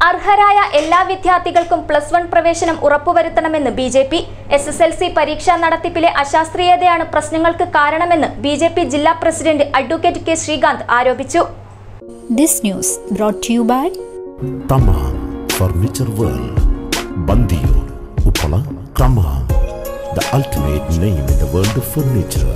അർഹരായ എല്ലാ വിദ്യാർത്ഥികൾക്കും പ്ലസ് വൺ പ്രവേശനം ഉറപ്പുവരുത്തണമെന്ന് B J P S S L C പരീക്ഷാ നടത്തിപ്പിലെ അശാസ്ത്രീയതയാണ് പ്രശ്നങ്ങൾക്ക് കാരണമെന്ന് ബി ജെ പി ജില്ലാ പ്രസിഡന്റ് അഡ്വക്കേറ്റ് കെ ശ്രീകാന്ത് ആരോപിച്ചു This news brought to you by Thamam furniture world Bandiyur Uppala Thamam the ultimate name in the world of furniture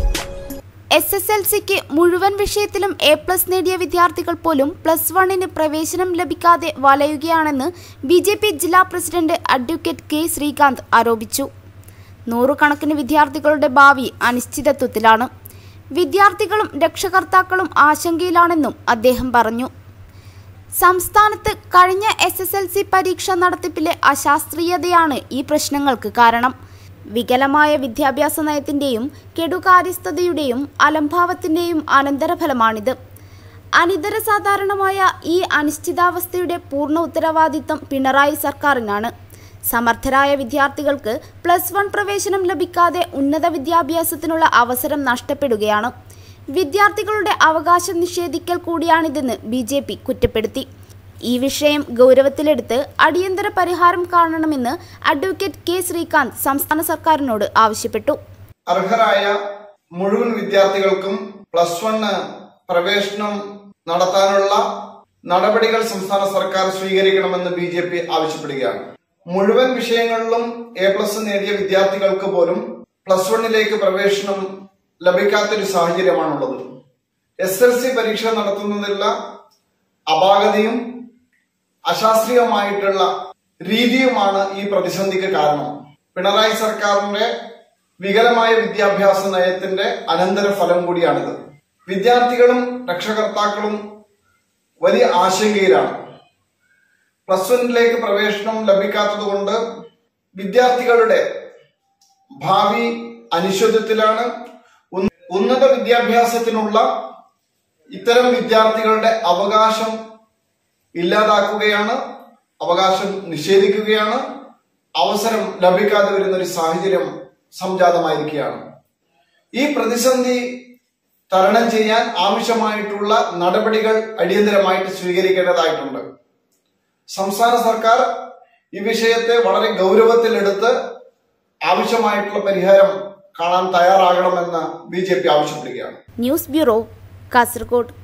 S S L സിക്ക് മുഴുവൻ വിഷയത്തിലും എ പ്ലസ് നേടിയ വിദ്യാർത്ഥികൾ പോലും പ്ലസ് വണ്ണിന് പ്രവേശനം ലഭിക്കാതെ വലയുകയാണെന്ന് ബി ജെ പി ജില്ലാ പ്രസിഡന്റ് അഡ്വക്കേറ്റ് കെ ശ്രീകാന്ത് ആരോപിച്ചു നൂറുകണക്കിന് വിദ്യാർത്ഥികളുടെ ഭാവി അനിശ്ചിതത്വത്തിലാണ് വിദ്യാർത്ഥികളും രക്ഷകർത്താക്കളും ആശങ്കയിലാണെന്നും അദ്ദേഹം പറഞ്ഞു സംസ്ഥാനത്ത് കഴിഞ്ഞ എസ് എസ് എൽ സി പരീക്ഷ നടത്തിപ്പിലെ അശാസ്ത്രീയതയാണ് ഈ പ്രശ്നങ്ങൾക്ക് കാരണം വികലമായ വിദ്യാഭ്യാസ നയത്തിൻ്റെയും കെടുകാര്യസ്ഥതയുടെയും അലംഭാവത്തിൻ്റെയും അനന്തരഫലമാണിത് അനിതര സാധാരണമായ ഈ അനിശ്ചിതാവസ്ഥയുടെ പൂർണ്ണ ഉത്തരവാദിത്തം പിണറായി സർക്കാരിനാണ് സമർത്ഥരായ വിദ്യാർത്ഥികൾക്ക് പ്ലസ് വൺ പ്രവേശനം ലഭിക്കാതെ ഉന്നത വിദ്യാഭ്യാസത്തിനുള്ള അവസരം നഷ്ടപ്പെടുകയാണ് വിദ്യാർത്ഥികളുടെ അവകാശം നിഷേധിക്കൽ കൂടിയാണിതെന്ന് ബി ജെ പി കുറ്റപ്പെടുത്തി ഈ വിഷയം ഗൗരവത്തിലെടുത്ത് അടിയന്തര പരിഹാരം കാണണമെന്ന് അഡ്വക്കേറ്റ് കെ ശ്രീകാന്ത് സംസ്ഥാന സർക്കാരിനോട് ആവശ്യപ്പെട്ടു അർഹരായ മുഴുവൻ വിദ്യാർത്ഥികൾക്കും പ്ലസ് വണ് പ്രവേശനം നടത്താനുള്ള നടപടികൾ സംസ്ഥാന സർക്കാർ സ്വീകരിക്കണമെന്ന് ബി ജെ പി ആവശ്യപ്പെടുകയാണ് മുഴുവൻ വിഷയങ്ങളിലും എ പ്ലസ് നേടിയ വിദ്യാർത്ഥികൾക്ക് പോലും പ്ലസ് വണ്ണിലേക്ക് പ്രവേശനം ലഭിക്കാത്തൊരു സാഹചര്യമാണുള്ളത് എസ് എൽ സി പരീക്ഷ നടത്തുന്നതിലുള്ള അപാകതയും അശാസ്ത്രീയമായിട്ടുള്ള രീതിയുമാണ് ഈ പ്രതിസന്ധിക്ക് കാരണം പിണറായി സർക്കാരിന്റെ വികലമായ വിദ്യാഭ്യാസ നയത്തിന്റെ അനന്തര ഫലം കൂടിയാണിത് വിദ്യാർത്ഥികളും രക്ഷകർത്താക്കളും വലിയ ആശങ്കയിലാണ് പ്ലസ് വണ്ണിലേക്ക് പ്രവേശനം ലഭിക്കാത്തതുകൊണ്ട് വിദ്യാർത്ഥികളുടെ ഭാവി അനിശ്ചിതത്വത്തിലാണ് ഉന്ന- ഉന്നത വിദ്യാഭ്യാസത്തിനുള്ള ഇത്തരം വിദ്യാർത്ഥികളുടെ അവകാശം ഇല്ലാതാക്കുകയാണ് അവകാശം നിഷേധിക്കുകയാണ് അവസരം ലഭിക്കാതെ വരുന്ന ഒരു സാഹചര്യം സംജാതമായിരിക്കുകയാണ് ഈ പ്രതിസന്ധി തരണം ചെയ്യാൻ ആവശ്യമായിട്ടുള്ള നടപടികൾ അടിയന്തരമായിട്ട് സ്വീകരിക്കേണ്ടതായിട്ടുണ്ട് സംസ്ഥാന സർക്കാർ ഈ വിഷയത്തെ വളരെ ഗൗരവത്തിലെടുത്ത് ആവശ്യമായിട്ടുള്ള പരിഹാരം കാണാൻ തയ്യാറാകണമെന്ന് ബി ജെ പി ആവശ്യപ്പെടുകയാണ് ന്യൂസ് ബ്യൂറോ കാസർഗോഡ്